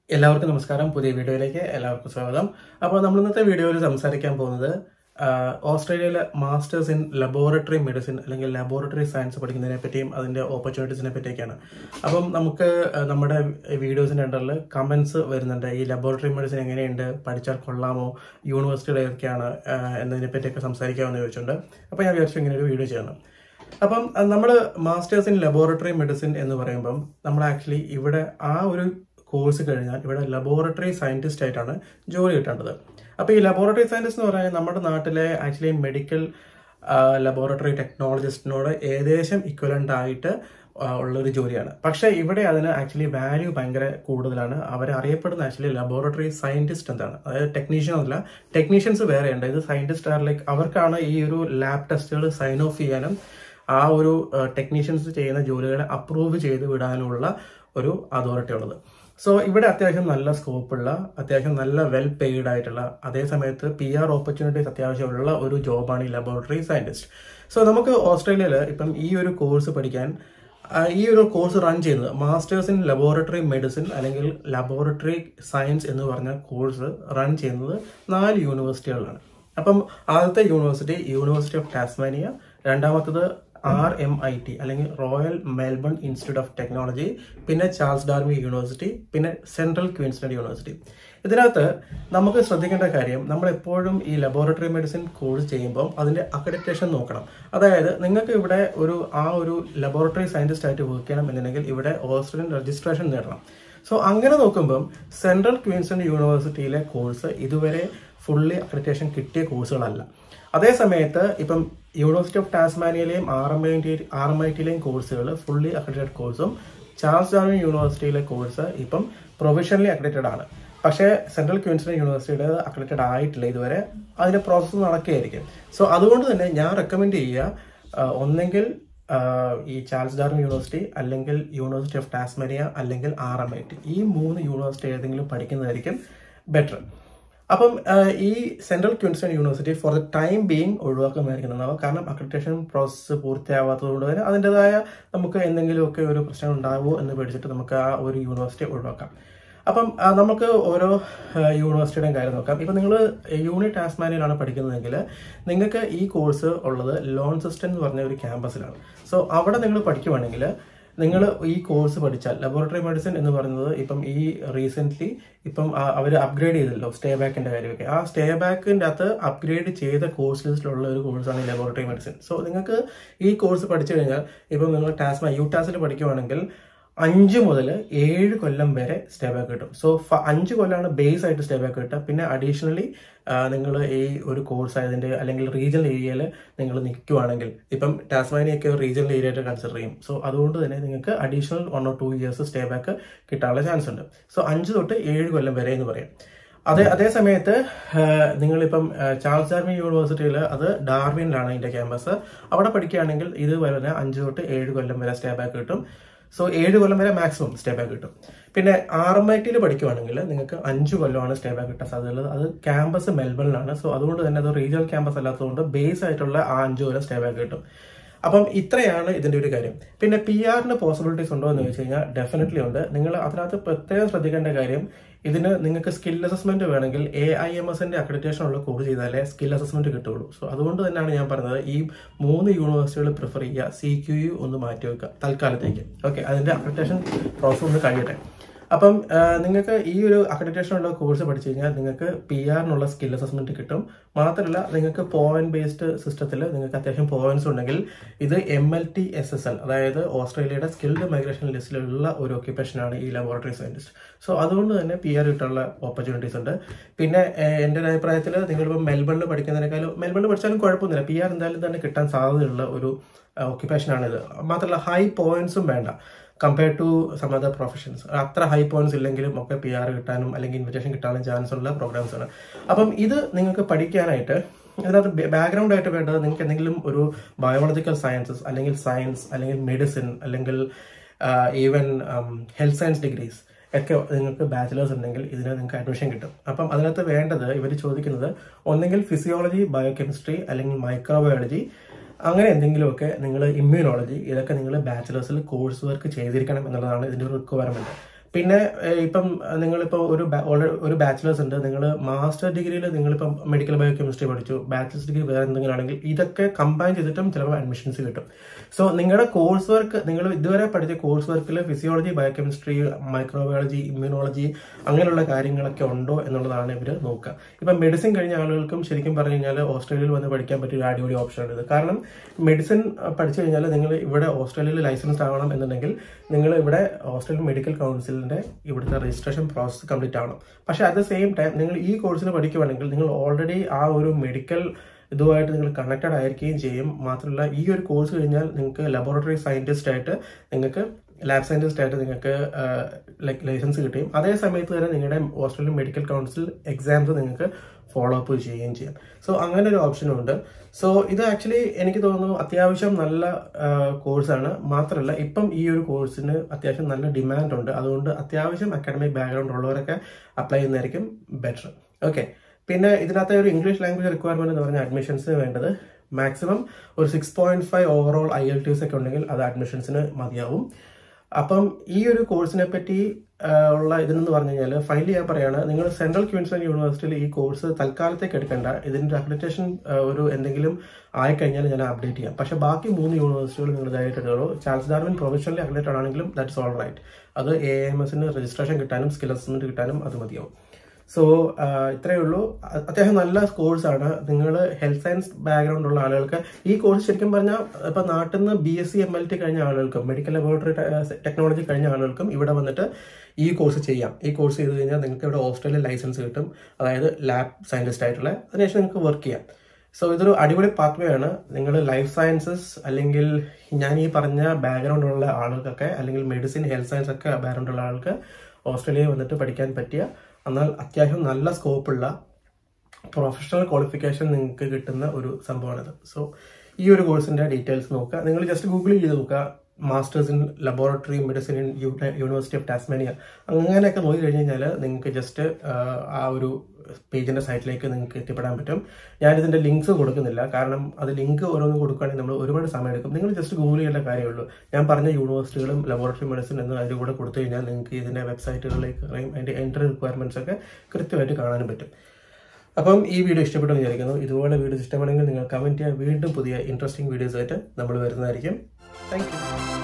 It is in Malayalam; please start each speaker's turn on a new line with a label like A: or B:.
A: എല്ലാവർക്കും നമസ്കാരം പുതിയ വീഡിയോയിലേക്ക് എല്ലാവർക്കും സ്വാഗതം അപ്പോൾ നമ്മൾ ഇന്നത്തെ വീഡിയോയിൽ സംസാരിക്കാൻ പോകുന്നത് ആഹ്, ഓസ്ട്രേലിയയിലെ മാസ്റ്റേഴ്സ് ഇൻ ലബോറട്ടറി മെഡിസിൻ അല്ലെങ്കിൽ ലബോറട്ടറി സയൻസ് പഠിക്കുന്നതിനെ പറ്റിയും അതിന്റെ ഓപ്പർച്യൂണിറ്റീസിനെ പറ്റിയൊക്കെയാണ് അപ്പം നമുക്ക് ആഹ്, നമ്മുടെ വീഡിയോസിന്റെ അണ്ടറിൽ കമന്റ്സ് വരുന്നുണ്ട് ഈ ലബോറട്ടറി മെഡിസിൻ എങ്ങനെയുണ്ട് പഠിച്ചാൽ കൊള്ളാമോ യൂണിവേഴ്സിറ്റിയുടെ ഏതൊക്കെയാണ് ആഹ്, എന്നതിനെ പറ്റിയൊക്കെ സംസാരിക്കാമെന്ന് ചോദിച്ചിട്ടുണ്ട് അപ്പോൾ ഞാൻ വിചാരിച്ചു ഇങ്ങനെ ഒരു വീഡിയോ ചെയ്യണം അപ്പം നമ്മൾ മാസ്റ്റേഴ്സ് ഇൻ ലബോറട്ടറി മെഡിസിൻ എന്ന് പറയുമ്പം നമ്മൾ ആക്ച്വലി ഇവിടെ ആ ഒരു കോഴ്സ് കഴിഞ്ഞാൽ ഇവിടെ ലബോറട്ടറി സയന്റിസ്റ്റ് ആയിട്ടാണ് ജോലി കിട്ടേണ്ടത് അപ്പോൾ ഈ ലബോറട്ടറി സയന്റിസ്റ്റ് എന്ന് പറയുന്നത് നമ്മുടെ നാട്ടിലെ ആക്ച്വലി മെഡിക്കൽ ലബോറട്ടറി ടെക്നോളജിസ്റ്റിനോട് ഏകദേശം ഇക്വലന്റ് ആയിട്ട് ആ, ഉള്ളൊരു ജോലിയാണ് പക്ഷേ ഇവിടെ അതിന് ആക്ച്വലി വാല്യൂ ഭയങ്കര കൂടുതലാണ് അവർ അറിയപ്പെടുന്ന ആക്ച്വലി ലബോറട്ടറി സയന്റിസ്റ്റ് എന്താണ് അതായത് ടെക്നീഷ്യൻ അല്ല ടെക്നീഷ്യൻസ് വേറെയുണ്ട് ഇത് സയന്റിസ്റ്റ് ആർ ലൈക്ക് അവർക്കാണ് ഈ ഒരു ലാബ് ടെസ്റ്റുകൾ സൈൻ ഓഫ് ചെയ്യാനും ആ ഒരു ടെക്നീഷ്യൻസ് ചെയ്യുന്ന ജോലികളെ അപ്രൂവ് ചെയ്ത് വിടാനുള്ള ഒരു അതോറിറ്റി ഉള്ളത് സോ ഇവിടെ അത്യാവശ്യം നല്ല സ്കോപ്പുള്ള അത്യാവശ്യം നല്ല വെൽ പെയ്ഡ് ആയിട്ടുള്ള അതേ സമയത്ത് പി ആർ ഓപ്പർച്യൂണിറ്റീസ് അത്യാവശ്യമുള്ള ഒരു ജോബാണ് ഈ ലബോറട്ടറി സയന്റിസ്റ്റ് സോ നമുക്ക് ഓസ്ട്രേലിയയിൽ ഇപ്പം ഈ ഒരു കോഴ്സ് പഠിക്കാൻ ആ, ഈ ഒരു കോഴ്സ് റൺ ചെയ്യുന്നത് മാസ്റ്റേഴ്സ് ഇൻ ലബോറട്ടറി മെഡിസിൻ അല്ലെങ്കിൽ ലബോറട്ടറി സയൻസ് എന്ന് പറഞ്ഞ കോഴ്സ് റൺ ചെയ്യുന്നത് നാല് യൂണിവേഴ്സിറ്റികളിലാണ് അപ്പം ആദ്യത്തെ യൂണിവേഴ്സിറ്റി യൂണിവേഴ്സിറ്റി ഓഫ് ടാസ്മാനിയ രണ്ടാമത്തത് ആർ എം ഐ ടി അല്ലെങ്കിൽ Royal Melbourne Institute of Technology പിന്നെ ചാൾസ് ഡാർമി യൂണിവേഴ്സിറ്റി പിന്നെ സെൻട്രൽ ക്വീൻസ്ലൻഡ് യൂണിവേഴ്സിറ്റി ഇതിനകത്ത് നമുക്ക് ശ്രദ്ധിക്കേണ്ട കാര്യം നമ്മൾ എപ്പോഴും ഈ ലബോറട്ടറി മെഡിസിൻ കോഴ്സ് ചെയ്യുമ്പോൾ അതിന്റെ അക്രഡിറ്റേഷൻ നോക്കണം അതായത് നിങ്ങൾക്ക് ഇവിടെ ഒരു ആ ഒരു ലബോറട്ടറി സയന്റിസ്റ്റ് ആയിട്ട് വർക്ക് ചെയ്യണം എന്നുണ്ടെങ്കിൽ ഇവിടെ ഓസ്ട്രേലിയൻ രജിസ്ട്രേഷൻ നേടണം സോ അങ്ങനെ നോക്കുമ്പം സെൻട്രൽ ക്വീൻസ്ലൻഡ് യൂണിവേഴ്സിറ്റിയിലെ കോഴ്സ് ഇതുവരെ ഫുള്ളി അക്രഡിറ്റേഷൻ കിട്ടിയ കോഴ്സുകളല്ല അതേ സമയത്ത് ഇപ്പം യൂണിവേഴ്സിറ്റി ഓഫ് ടാസ്മാനിയയിലെയും R M I T R M I ടിയിലെയും കോഴ്സുകൾ ഫുള്ളി അക്രഡിറ്റഡ് കോഴ്സും ചാൾസ് ഡാർവിൻ യൂണിവേഴ്സിറ്റിയിലെ കോഴ്സ് ഇപ്പം പ്രൊവിഷണലി അക്രഡിറ്റഡ് ആണ് പക്ഷേ സെൻട്രൽ ക്വീൻസ്ലൻഡ് യൂണിവേഴ്സിറ്റിയുടെ അക്രഡിറ്റഡ് ആയിട്ടില്ല ഇതുവരെ അതിന്റെ പ്രോസസ്സ് നടക്കുകയായിരിക്കും സോ അതുകൊണ്ട് തന്നെ ഞാൻ റെക്കമെൻഡ് ചെയ്യുക ആ, ഒന്നെങ്കിൽ ആ, ഈ ചാൾസ് ഡാർവിൻ യൂണിവേഴ്സിറ്റി അല്ലെങ്കിൽ യൂണിവേഴ്സിറ്റി ഓഫ് ടാസ്മനിയ അല്ലെങ്കിൽ ആർ എം ഐ ടി ഈ മൂന്ന് യൂണിവേഴ്സിറ്റി ഏതെങ്കിലും പഠിക്കുന്നതായിരിക്കും ബെറ്റർ അപ്പം ആ, ഈ central Queensland university for the time being ഒഴിവാക്കുന്നതായിരിക്കും നന്നാവുക കാരണം അക്രഡിറ്റേഷൻ പ്രോസസ്സ് പൂർത്തിയാവാത്തത് കൊണ്ട് തന്നെ അതിൻ്റെതായ നമുക്ക് എന്തെങ്കിലുമൊക്കെ ഒരു പ്രശ്നം ഉണ്ടാവുമോ എന്ന് പേടിച്ചിട്ട് നമുക്ക് ആ ഒരു യൂണിവേഴ്സിറ്റി ഒഴിവാക്കാം അപ്പം ആ, നമുക്ക് ഓരോ ആ, യൂണിവേഴ്സിറ്റിയുടെയും കാര്യം നോക്കാം ഇപ്പം നിങ്ങൾ യൂണി ടാസ്മാനിയിലാണ് പഠിക്കുന്നതെങ്കിൽ നിങ്ങൾക്ക് ഈ കോഴ്സ് ഉള്ളത് ലോൺ സിസ്റ്റം എന്ന് പറഞ്ഞ ഒരു ക്യാമ്പസിലാണ് സോ അവിടെ നിങ്ങൾ പഠിക്കുവാണെങ്കിൽ നിങ്ങൾ ഈ കോഴ്സ് പഠിച്ചാൽ ലബോറട്ടറി മെഡിസിൻ എന്ന് പറയുന്നത് ഇപ്പം ഈ റീസെന്റ് ഇപ്പം അവർ അപ്ഗ്രേഡ് ചെയ്തല്ലോ സ്റ്റേ ബാക്കിന്റെ കാര്യമൊക്കെ ആ സ്റ്റേ ബാക്കിന്റെ അകത്ത് അപ്ഗ്രേഡ് ചെയ്ത കോഴ്സ് ലിസ്റ്റിലുള്ള ഒരു കോഴ്സാണ് ഈ ലബോറട്ടറി മെഡിസിൻ സോ നിങ്ങൾക്ക് ഈ കോഴ്സ് പഠിച്ചു കഴിഞ്ഞാൽ ഇപ്പം നിങ്ങൾ ടാസ്മ യു ടാസിൽ പഠിക്കുവാണെങ്കിൽ അഞ്ച് മുതൽ ഏഴ് കൊല്ലം വരെ സ്റ്റേ ബാക്ക് കിട്ടും സോ അഞ്ച് കൊല്ലമാണ് ബേസ് ആയിട്ട് സ്റ്റേ ബാക്ക് കിട്ടുക പിന്നെ അഡീഷണലി നിങ്ങൾ ഈ ഒരു കോഴ്സ് ആയതിന്റെ അല്ലെങ്കിൽ റീജിയണൽ ഏരിയയിൽ നിങ്ങൾ നിൽക്കുവാണെങ്കിൽ ഇപ്പം ടാസ്മാനിയൊക്കെ ഒരു റീജിയണൽ ഏരിയ ആയിട്ട് കൺസിഡർ ചെയ്യും സോ അതുകൊണ്ട് തന്നെ നിങ്ങൾക്ക് additional one or two years stay back കിട്ടാനുള്ള ചാൻസ് ഉണ്ട് സോ അഞ്ച് തൊട്ട് ഏഴ് കൊല്ലം വരെ എന്ന് പറയാം അതേ അതേ സമയത്ത് ആ, നിങ്ങളിപ്പം ആ, ചാൾസ് ഡാർവിൻ യൂണിവേഴ്സിറ്റിയിൽ അത് ഡാർവിനിലാണ് ഇതിന്റെ ക്യാമ്പസ് അവിടെ പഠിക്കുകയാണെങ്കിൽ ഇത് വരെ അഞ്ച് തൊട്ട് ഏഴ് കൊല്ലം വരെ സ്റ്റേ ബാക്ക് കിട്ടും സോ ഏഴ് കൊല്ലം വരെ മാക്സിമം സ്റ്റേ ബാക്ക് കിട്ടും പിന്നെ ആർ എം ഐ ടിയിൽ പഠിക്കുവാണെങ്കിൽ നിങ്ങൾക്ക് അഞ്ച് കൊല്ലമാണ് സ്റ്റേ ബാക്ക് കിട്ടാൻ സാധ്യതയുള്ളത് അത് ക്യാമ്പസ് മെൽബണിലാണ് സോ അതുകൊണ്ട് തന്നെ അത് റീജിയണൽ ക്യാമ്പസ് അല്ലാത്തതുകൊണ്ട് ബേസ് ആയിട്ടുള്ള ആ അഞ്ച് കൊല്ലം സ്റ്റേ ബാക്ക് കിട്ടും അപ്പം ഇത്രയാണ് ഇതിന്റെ ഒരു കാര്യം പിന്നെ പി ആറിന് പോസിബിലിറ്റീസ് ഉണ്ടോ എന്ന് ചോദിച്ചു കഴിഞ്ഞാൽ ഡെഫിനറ്റ്ലി ഉണ്ട് നിങ്ങൾ അതിനകത്ത് പ്രത്യേകം ശ്രദ്ധിക്കേണ്ട കാര്യം ഇതിന് നിങ്ങൾക്ക് സ്കിൽ അസസ്മെന്റ് വേണമെങ്കിൽ എ ഐ എം എസിന്റെ അക്രഡിറ്റേഷൻ ഉള്ള കോഴ്സ് ചെയ്താലേ സ്കിൽ അസസ്മെന്റ് കിട്ടുള്ളൂ സോ അതുകൊണ്ട് തന്നെയാണ് ഞാൻ പറഞ്ഞത് ഈ മൂന്ന് യൂണിവേഴ്സിറ്റികൾ പ്രിഫർ ചെയ്യുക സി ക്യു യു ഒന്ന് മാറ്റി വെക്കുക തൽക്കാലത്തേക്ക് ഓക്കെ അതിന്റെ അക്രഡിറ്റേഷൻ പ്രോസസ് ഒന്ന് കഴിയട്ടെ അപ്പം ആ, നിങ്ങൾക്ക് ഈ ഒരു അക്രഡിറ്റേഷൻ ഉള്ള കോഴ്സ് പഠിച്ചു കഴിഞ്ഞാൽ നിങ്ങൾക്ക് പി ആറിനുള്ള സ്കിൽ അസസ്മെന്റ് കിട്ടും മാത്രമല്ല നിങ്ങൾക്ക് പോയിന്റ് ബേസ്ഡ് സിസ്റ്റത്തിൽ നിങ്ങൾക്ക് അത്യാവശ്യം പോയിന്റ്സ് ഉണ്ടെങ്കിൽ ഇത് M L T S S L അതായത് ഓസ്ട്രേലിയയുടെ സ്കിൽഡ് മൈഗ്രേഷൻ ലിസ്റ്റിലുള്ള ഒരു ഓക്യുപ്പേഷനാണ് ഈ ലബോറട്ടറി സയന്റിസ്റ്റ് സോ അതുകൊണ്ട് തന്നെ പി ആർ കിട്ടാനുള്ള ഓപ്പർച്യൂണിറ്റീസ് ഉണ്ട് പിന്നെ ഏഹ്, എൻ്റെ ഒരു അഭിപ്രായത്തിൽ നിങ്ങളിപ്പോൾ മെൽബണിൽ പഠിക്കുന്നതിനേക്കാളും മെൽബണിൽ പഠിച്ചാലും കുഴപ്പമൊന്നുമില്ല പി ആർ എന്തായാലും തന്നെ കിട്ടാൻ സാധ്യതയുള്ള ഒരു ഓക്യുപ്പേഷനാണിത് മാത്രമല്ല ഹൈ പോയിന്റ്സും വേണ്ട compared to some other professions അത്ര ഹൈ പോയിന്റ്സ് ഇല്ലെങ്കിലും ഒക്കെ പി ആർ കിട്ടാനും അല്ലെങ്കിൽ ഇൻവിറ്റേഷൻ കിട്ടാനും ചാൻസ് ഉള്ള പ്രോഗ്രാംസ് ആണ് അപ്പം ഇത് നിങ്ങൾക്ക് പഠിക്കാനായിട്ട് ഇതിനകത്ത് ബാക്ക്ഗ്രൗണ്ട് ആയിട്ട് വേണ്ടത് നിങ്ങൾക്ക് എന്തെങ്കിലും ഒരു ബയോളജിക്കൽ സയൻസസ് അല്ലെങ്കിൽ സയൻസ് അല്ലെങ്കിൽ മെഡിസിൻ അല്ലെങ്കിൽ ഈവൻ ഹെൽത്ത് സയൻസ് ഡിഗ്രീസ് ഒക്കെ നിങ്ങൾക്ക് ബാച്ചിലേഴ്സ് ഉണ്ടെങ്കിൽ ഇതിന് നിങ്ങൾക്ക് അഡ്മിഷൻ കിട്ടും അപ്പം അതിനകത്ത് വേണ്ടത് ഇവർ ചോദിക്കുന്നത് ഒന്നെങ്കിൽ ഫിസിയോളജി ബയോകെമിസ്ട്രി അല്ലെങ്കിൽ മൈക്രോബയോളജി അങ്ങനെ എന്തെങ്കിലുമൊക്കെ നിങ്ങൾ ഇമ്മ്യൂണോളജി ഇതൊക്കെ നിങ്ങൾ ബാച്ചിലേഴ്സിൽ കോഴ്സ് വർക്ക് ചെയ്തിരിക്കണം എന്നുള്ളതാണ് ഇതിന്റെ ഒരു റിക്വയർമെന്റ് പിന്നെ ഏഹ്, ഇപ്പം നിങ്ങളിപ്പോൾ ഒരു ba- already ഒരു ബാച്ചിലേഴ്സ് ഉണ്ട് നിങ്ങൾ മാസ്റ്റർ ഡിഗ്രിയിൽ നിങ്ങളിപ്പം മെഡിക്കൽ ബയോ കെമിസ്ട്രി പഠിച്ചു ബാച്ചിലേഴ്സ് ഡിഗ്രി വേറെ എന്തെങ്കിലും ആണെങ്കിൽ ഇതൊക്കെ കമ്പൈൻ ചെയ്തിട്ടും ചിലപ്പോൾ അഡ്മിഷൻസ് കിട്ടും സോ നിങ്ങളുടെ കോഴ്സ് വർക്ക് നിങ്ങൾ ഇതുവരെ പഠിച്ച കോഴ്സ് വർക്കിൽ physiology biochemistry microbiology immunology അങ്ങനെയുള്ള കാര്യങ്ങളൊക്കെ ഉണ്ടോ എന്നുള്ളതാണ് ഇവർ നോക്കുക ഇപ്പം മെഡിസിൻ കഴിഞ്ഞ ആളുകൾക്കും ശരിക്കും പറഞ്ഞു കഴിഞ്ഞാൽ ഓസ്ട്രേലിയയിൽ വന്ന് പഠിക്കാൻ പറ്റിയ ഒരു അടിപൊളി ഓപ്ഷനാണ് ഇത് കാരണം മെഡിസിൻ പഠിച്ചു കഴിഞ്ഞാൽ നിങ്ങൾ ഇവിടെ ഓസ്ട്രേലിയയിൽ ലൈസൻസ് ആവണം എന്നുണ്ടെങ്കിൽ നിങ്ങൾ ഇവിടെ ഓസ്ട്രേലിയൻ മെഡിക്കൽ കൗൺസിലിന്റെ ഇവിടുത്തെ രജിസ്ട്രേഷൻ പ്രോസസ്സ് കംപ്ലീറ്റ് ആവണം പക്ഷേ അറ്റ് ദ സെയിം ടൈം നിങ്ങൾ ഈ കോഴ്സിന് പഠിക്കുകയാണെങ്കിൽ നിങ്ങൾ ഓൾറെഡി ആ ഒരു മെഡിക്കൽ ഇതുമായിട്ട് നിങ്ങൾ കണക്റ്റഡ് ആയിരിക്കുകയും ചെയ്യും മാത്രമല്ല ഈ ഒരു കോഴ്സ് കഴിഞ്ഞാൽ നിങ്ങൾക്ക് ലബോറട്ടറി സയന്റിസ്റ്റ് ആയിട്ട് നിങ്ങൾക്ക് ലാബ് സയന്റിസ്റ്റ് ആയിട്ട് നിങ്ങൾക്ക് ലൈക്ക് ലൈസൻസ് കിട്ടുകയും അതേ സമയത്ത് തന്നെ നിങ്ങളുടെ ഓസ്ട്രേലിയൻ മെഡിക്കൽ കൗൺസിൽ എക്സാംസ് നിങ്ങൾക്ക് ഫോളോ അപ്പ് ചെയ്യുകയും ചെയ്യാം സോ അങ്ങനെ ഒരു ഓപ്ഷനും ഉണ്ട് സോ ഇത് ആക്ച്വലി എനിക്ക് തോന്നുന്നു അത്യാവശ്യം നല്ല കോഴ്സാണ് മാത്രമല്ല ഇപ്പം ഈ ഒരു കോഴ്സിന് അത്യാവശ്യം നല്ല ഡിമാൻഡ് ഉണ്ട് അതുകൊണ്ട് അത്യാവശ്യം അക്കാഡമിക് ബാക്ക്ഗ്രൗണ്ട് ഉള്ളവരൊക്കെ അപ്ലൈ ചെയ്യുന്നതായിരിക്കും ബെറ്റർ ഓക്കെ പിന്നെ ഇതിനകത്തെ ഒരു ഇംഗ്ലീഷ് ലാംഗ്വേജ് റിക്വയർമെന്റ് എന്ന് പറഞ്ഞ അഡ്മിഷൻസിന് വേണ്ടത് മാക്സിമം ഒരു six point five overall I L T S ഒക്കെ ഉണ്ടെങ്കിൽ അത് അഡ്മിഷൻസിന് മതിയാവും അപ്പം ഈ ഒരു കോഴ്സിനെ പറ്റി ആ, ഉള്ള ഇതെന്ന് പറഞ്ഞു കഴിഞ്ഞാൽ ഫൈനലി ഞാൻ പറയാണ് നിങ്ങൾ സെൻട്രൽ ക്വീൻസ്ലാൻഡ് യൂണിവേഴ്സിറ്റിയിൽ ഈ കോഴ്സ് തൽക്കാലത്തേക്ക് എടുക്കേണ്ട ഇതിന്റെ അപ്ലിക്കേഷൻ ഒരു എന്തെങ്കിലും ആയിക്കഴിഞ്ഞാൽ ഞാൻ അപ്ഡേറ്റ് ചെയ്യാം പക്ഷെ ബാക്കി മൂന്ന് യൂണിവേഴ്സിറ്റികൾ നിങ്ങൾ ധൈര്യമായിട്ട് എടുക്കുള്ളൂ ചാൾസ് ഡാർവിൻ പ്രൊഫഷണലി അപ്ഡേറ്റഡ് ആണെങ്കിലും ദാറ്റ്സ് ഓൾ റൈറ്റ് അത് എ എം എസിന് രജിസ്ട്രേഷൻ കിട്ടാനും സ്കിൽ അസസ്മെന്റ് കിട്ടാനും അത് മതിയാവും സോ ഇത്രയേ ഉള്ളൂ അ- അത്യാവശ്യം നല്ല കോഴ്സാണ് നിങ്ങൾ ഹെൽത്ത് സയൻസ് ബാക്ക്ഗ്രൗണ്ട് ഉള്ള ആളുകൾക്ക് ഈ കോഴ്സ് ശരിക്കും പറഞ്ഞാൽ ഇപ്പൊ നാട്ടിൽ നിന്ന് B S C M L T കഴിഞ്ഞ ആളുകൾക്കും മെഡിക്കൽ ലബോറട്ടറി ടെക്നോളജി കഴിഞ്ഞ ആളുകൾക്കും ഇവിടെ വന്നിട്ട് ഈ കോഴ്സ് ചെയ്യാം ഈ കോഴ്സ് ചെയ്ത് കഴിഞ്ഞാൽ നിങ്ങൾക്ക് ഇവിടെ ഓസ്ട്രേലിയൻ ലൈസൻസ് കിട്ടും അതായത് ലാബ് സയന്റിസ്റ്റ് ആയിട്ടുള്ള അതിനുശേഷം നിങ്ങൾക്ക് വർക്ക് ചെയ്യാം സോ ഇതൊരു അടിപൊളി പാത്വേ ആണ് നിങ്ങൾ ലൈഫ് സയൻസസ് അല്ലെങ്കിൽ ഞാൻ ഈ പറഞ്ഞ ബാക്ക്ഗ്രൗണ്ട് ഉള്ള ആളുകൾക്കൊക്കെ അല്ലെങ്കിൽ മെഡിസിൻ ഹെൽത്ത് സയൻസ് ഒക്കെ ബാക്ക്ഗ്രൗണ്ട് ഉള്ള ആൾക്ക് ഓസ്ട്രേലിയയിൽ വന്നിട്ട് പഠിക്കാൻ പറ്റിയ എന്നാൽ അത്യാവശ്യം നല്ല സ്കോപ്പുള്ള പ്രൊഫഷണൽ ക്വാളിഫിക്കേഷൻ നിങ്ങൾക്ക് കിട്ടുന്ന ഒരു സംഭവമാണിത് സോ ഈ ഒരു കോഴ്സിന്റെ ഡീറ്റെയിൽസ് നോക്കുക നിങ്ങൾ ജസ്റ്റ് ഗൂഗിൾ ചെയ്ത് നോക്കുക masters in laboratory medicine in university of Tasmania അങ്ങനെയൊക്കെ നോക്കി കഴിഞ്ഞ് കഴിഞ്ഞാൽ നിങ്ങൾക്ക് ജസ്റ്റ് ആ ഒരു പേജിന്റെ സൈറ്റിലേക്ക് നിങ്ങൾക്ക് എത്തിപ്പെടാൻ പറ്റും ഞാനിതിന്റെ ലിങ്ക്സ് കൊടുക്കുന്നില്ല കാരണം അത് ലിങ്ക് ഓരോന്നും കൊടുക്കുകയാണെങ്കിൽ നമ്മൾ ഒരുപാട് സമയം എടുക്കും നിങ്ങൾ ജസ്റ്റ് ഗൂഗിൾ ചെയ്യേണ്ട കാര്യമുള്ളൂ ഞാൻ പറഞ്ഞ യൂണിവേഴ്സിറ്റികളും ലബോറട്ടറി മെഡിസിൻ എന്ന് അതിൽ കൂടെ കൊടുത്തു കഴിഞ്ഞാൽ നിങ്ങൾക്ക് ഇതിന്റെ വെബ്സൈറ്റുകളിലേക്ക് അതിന്റെ എൻട്രി റിക്വയർമെന്റ്സ് ഒക്കെ കൃത്യമായിട്ട് കാണാനും പറ്റും അപ്പം ഈ വീഡിയോ ഇഷ്ടപ്പെട്ടു എന്ന് വിചാരിക്കുന്നു ഇതുപോലെ വീഡിയോസ് ഇഷ്ടമാണെങ്കിൽ നിങ്ങൾ കമന്റ് ചെയ്യുക വീണ്ടും പുതിയ ഇൻട്രസ്റ്റിംഗ് വീഡിയോസ് ആയിട്ട് നമ്മൾ വരുന്നതായിരിക്കും താങ്ക് യു